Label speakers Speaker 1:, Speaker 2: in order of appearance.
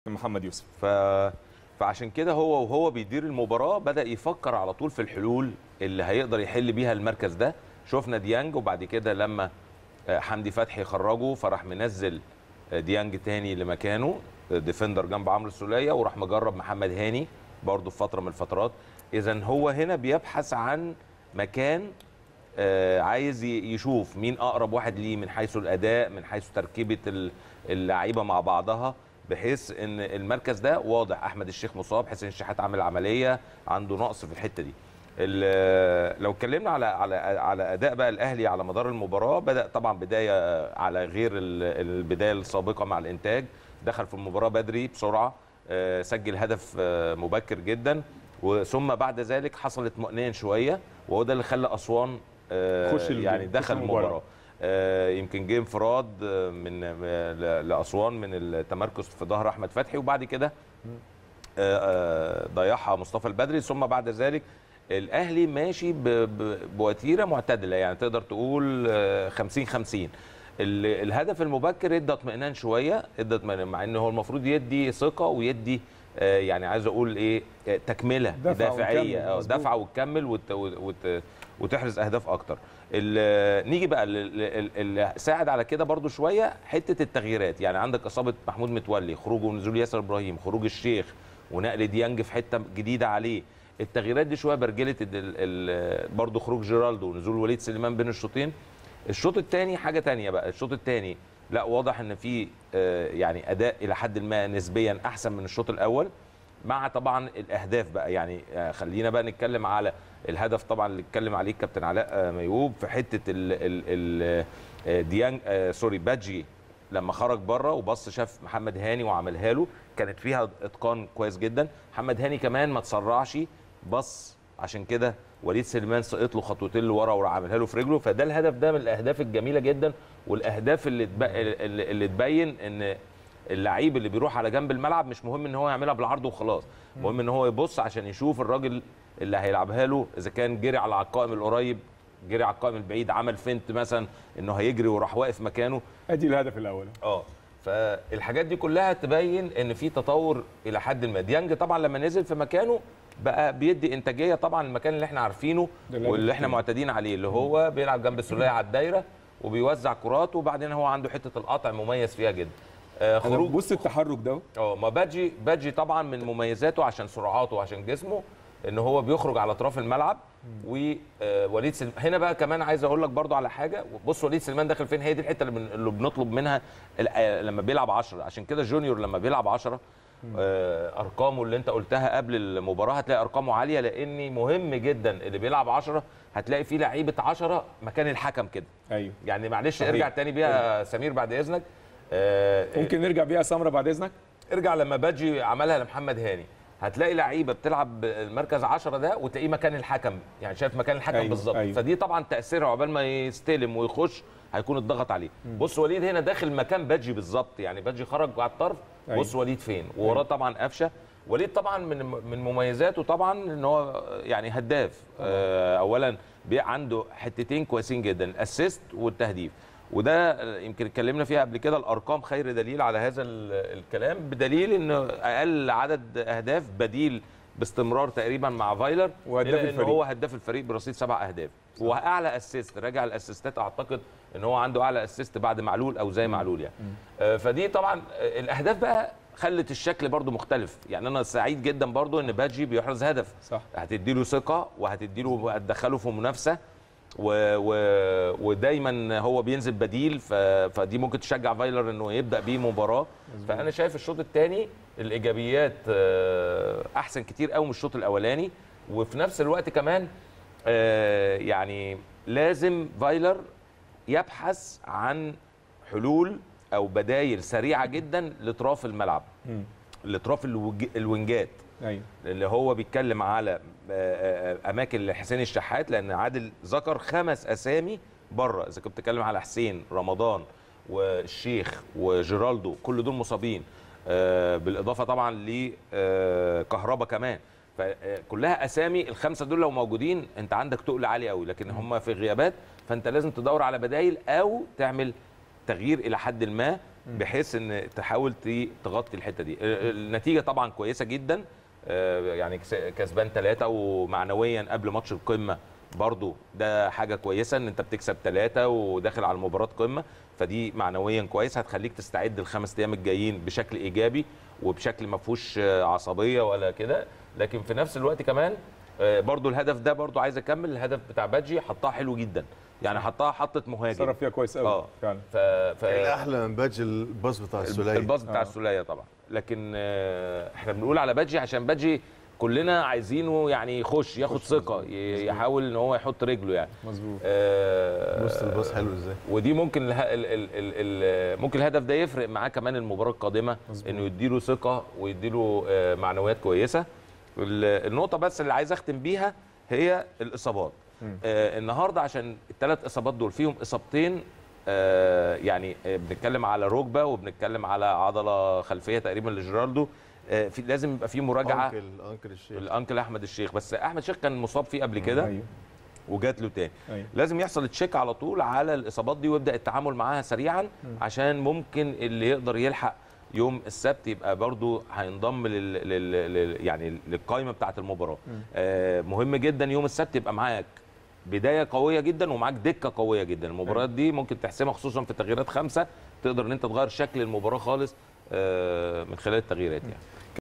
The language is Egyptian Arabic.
Speaker 1: محمد يوسف
Speaker 2: ف... فعشان كده هو وهو بيدير المباراه بدا يفكر على طول في الحلول اللي هيقدر يحل بيها المركز ده شفنا ديانج وبعد كده لما آه، حمدي فتحي خرجه فراح منزل آه، ديانج تاني لمكانه آه، ديفندر جنب عمرو السوليه وراح مجرب محمد هاني برضه في فتره من الفترات اذا هو هنا بيبحث عن مكان آه، عايز ي- يشوف مين اقرب واحد ليه من حيث الاداء من حيث تركيبه ال- اللعيبه مع بعضها بحيث ان المركز ده واضح احمد الشيخ مصاب حسين الشحات عامل عمليه عنده نقص في الحته دي ال- لو اتكلمنا على على على اداء بقى الاهلي على مدار المباراه بدا طبعا بدايه على غير ال- البدايه السابقه مع الانتاج دخل في المباراه بدري بسرعه آه، سجل هدف آه، مبكر جدا وثم بعد ذلك حصل اطمئنان شويه وهو ده اللي خلى اسوان آه،
Speaker 1: خش ال-
Speaker 2: يعني
Speaker 1: خش
Speaker 2: دخل
Speaker 1: المباراة.
Speaker 2: المباراه آه، يمكن جه انفراد آه، من آه، ل- لاسوان من التمركز في ظهر احمد فتحي وبعد كده آه، آه، ضيعها مصطفى البدري ثم بعد ذلك الاهلي ماشي ب- ب- بوتيره معتدله يعني تقدر تقول آه، 50 50 ال- الهدف المبكر ادى اطمئنان شويه ادى اطمئنان مع ان هو المفروض يدي ثقه ويدي آه، يعني عايز اقول ايه آه، تكمله
Speaker 1: دفع
Speaker 2: دافعيه
Speaker 1: وتكمل،
Speaker 2: اه
Speaker 1: مظبوط.
Speaker 2: دفع وتكمل وت وت وتحرز اهداف اكتر ال- نيجي بقى ال- ال- اللي ساعد على كده برضو شويه حته التغييرات يعني عندك اصابه محمود متولي خروجه ونزول ياسر ابراهيم خروج الشيخ ونقل ديانج في حته جديده عليه التغييرات دي شويه برجلت ال- ال- برضو خروج جيرالدو ونزول وليد سليمان بين الشوطين الشوط الثاني حاجه تانية بقى الشوط الثاني لا واضح ان في آه، يعني اداء الى حد ما نسبيا احسن من الشوط الاول مع طبعا الاهداف بقى يعني آه، خلينا بقى نتكلم على الهدف طبعا اللي اتكلم عليه الكابتن علاء آه، ميوب في حته ال ال ال آه، ديانج آه، سوري بادجي لما خرج بره وبص شاف محمد هاني وعملها له كانت فيها اتقان كويس جدا محمد هاني كمان ما تسرعش بص عشان كده وليد سليمان سقط له خطوتين لورا وراح عاملها له في رجله فده الهدف ده من الاهداف الجميله جدا والاهداف اللي تب... اللي اللي تبين ان اللعيب اللي بيروح على جنب الملعب مش مهم ان هو يعملها بالعرض وخلاص مهم ان هو يبص عشان يشوف الراجل اللي هيلعبها له اذا كان جري على القائم القريب جري على القائم البعيد عمل فنت مثلا انه هيجري وراح واقف مكانه
Speaker 1: ادي الهدف الاول
Speaker 2: اه فالحاجات دي كلها تبين ان في تطور الى حد ما ديانج طبعا لما نزل في مكانه بقى بيدي انتاجيه طبعا المكان اللي احنا عارفينه
Speaker 1: ده اللي
Speaker 2: واللي احنا
Speaker 1: عارفينه.
Speaker 2: معتادين عليه اللي هو بيلعب جنب السوليه على الدايره وبيوزع كرات وبعدين هو عنده حته القطع مميز فيها جدا آه
Speaker 1: أنا
Speaker 2: خروج
Speaker 1: بص التحرك ده
Speaker 2: اه ما بادجي بادجي طبعا من مميزاته عشان سرعاته وعشان جسمه ان هو بيخرج على اطراف الملعب ووليد سليمان هنا بقى كمان عايز اقول لك برضو على حاجه بص وليد سليمان داخل فين هي دي الحته اللي, بن... اللي بنطلب منها ال- آه، لما بيلعب 10 عشان كده جونيور لما بيلعب 10 آه، ارقامه اللي انت قلتها قبل المباراه هتلاقي ارقامه عاليه لان مهم جدا اللي بيلعب 10 هتلاقي فيه لعيبه 10 مكان الحكم كده
Speaker 1: ايوه
Speaker 2: يعني معلش
Speaker 1: صحيح.
Speaker 2: ارجع تاني بيها يا سمير بعد اذنك آه،
Speaker 1: ممكن نرجع بيها سمره بعد اذنك
Speaker 2: ارجع لما باجي عملها لمحمد هاني هتلاقي لعيبه بتلعب المركز 10 ده وتلاقيه مكان الحكم يعني شايف مكان الحكم
Speaker 1: أيوة،
Speaker 2: بالظبط
Speaker 1: أيوة.
Speaker 2: فدي طبعا تاثيرها عقبال ما يستلم ويخش هيكون الضغط عليه بص وليد هنا داخل مكان باجي بالظبط يعني باجي خرج على الطرف
Speaker 1: أيوة.
Speaker 2: بص وليد فين ووراه طبعا قفشه وليد طبعا من من مميزاته طبعا ان هو يعني هداف آه اولا بي- عنده حتتين كويسين جدا الاسيست والتهديف وده يمكن اتكلمنا فيها قبل كده الارقام خير دليل على هذا ال- الكلام بدليل ان اقل عدد اهداف بديل باستمرار تقريبا مع فايلر
Speaker 1: وهداف
Speaker 2: إلى إن
Speaker 1: الفريق.
Speaker 2: هو هداف الفريق برصيد سبع اهداف واعلى اسيست راجع الاسيستات اعتقد ان هو عنده اعلى اسيست بعد معلول او زي معلول يعني آه، فدي طبعا آه، الاهداف بقى خلت الشكل برضو مختلف يعني انا سعيد جدا برضو ان باجي بيحرز هدف
Speaker 1: صح
Speaker 2: هتدي له ثقه وهتدي له هتدخله في منافسه و... و... ودايما هو بينزل بديل ف... فدي ممكن تشجع فايلر انه يبدا بيه مباراه فانا شايف الشوط الثاني الايجابيات آه، احسن كتير قوي من الشوط الاولاني وفي نفس الوقت كمان آه، يعني لازم فايلر يبحث عن حلول او بدايل سريعه جدا لاطراف الملعب
Speaker 1: مم.
Speaker 2: لاطراف الوج... الوينجات
Speaker 1: ايوه
Speaker 2: اللي هو بيتكلم على آه، آه، اماكن لحسين الشحات لان عادل ذكر خمس اسامي بره اذا كنت بتتكلم على حسين رمضان والشيخ وجيرالدو كل دول مصابين آه، بالاضافه طبعا لكهربا كمان فكلها اسامي الخمسه دول لو موجودين انت عندك تقل عالي قوي لكن هم في غيابات فانت لازم تدور على بدايل او تعمل تغيير الى حد ما بحيث ان تحاول ت- تغطي الحته دي ال- النتيجه طبعا كويسه جدا آه، يعني كس- كسبان ثلاثه ومعنويا قبل ماتش القمه برضو ده حاجه كويسه ان انت بتكسب ثلاثه وداخل على مباراه قمه فدي معنويا كويس هتخليك تستعد الخمس ايام الجايين بشكل ايجابي وبشكل ما فيهوش آه، عصبيه ولا كده لكن في نفس الوقت كمان آه، برضو الهدف ده برضو عايز اكمل الهدف بتاع بادجي حطها حلو جدا يعني حطها حطت مهاجم
Speaker 1: صرف فيها كويس قوي
Speaker 2: اه
Speaker 1: فعلا
Speaker 2: ف... ف...
Speaker 3: الاحلى من باج الباص بتاع السوليه
Speaker 2: الباص بتاع
Speaker 1: آه.
Speaker 2: السوليه طبعا لكن آه، احنا بنقول على بادجي عشان بادجي كلنا عايزينه يعني يخش ياخد
Speaker 1: يخش
Speaker 2: ثقه
Speaker 1: مظبوط.
Speaker 2: ي- يحاول ان هو يحط رجله يعني
Speaker 1: مظبوط
Speaker 2: آه،
Speaker 3: بص الباص حلو ازاي
Speaker 2: ودي ممكن اله... ال... ال... ال... ال... ممكن الهدف ده يفرق معاه كمان المباراه القادمه
Speaker 1: مظبوط.
Speaker 2: انه يديله ثقه ويديله آه، معنويات كويسه ال- النقطه بس اللي عايز اختم بيها هي الاصابات
Speaker 1: مم.
Speaker 2: آه النهارده عشان الثلاث اصابات دول فيهم اصابتين آه يعني آه بنتكلم على ركبه وبنتكلم على عضله خلفيه تقريبا لجيرالدو آه في لازم يبقى في مراجعه
Speaker 3: انكل انكل الشيخ
Speaker 2: الانكل احمد الشيخ بس احمد الشيخ كان مصاب فيه قبل كده
Speaker 1: ايوه
Speaker 2: وجات له تاني
Speaker 1: ايوه
Speaker 2: لازم يحصل تشيك على طول على الاصابات دي ويبدا التعامل معاها سريعا عشان ممكن اللي يقدر يلحق يوم السبت يبقى برضو هينضم لل... لل... لل... يعني للقائمه بتاعه المباراه آه مهم جدا يوم السبت يبقى معاك بدايه قويه جدا ومعاك دكه قويه جدا المباريات دي ممكن تحسمها خصوصا في تغييرات خمسه تقدر ان انت تغير شكل المباراه خالص آه من خلال التغييرات يعني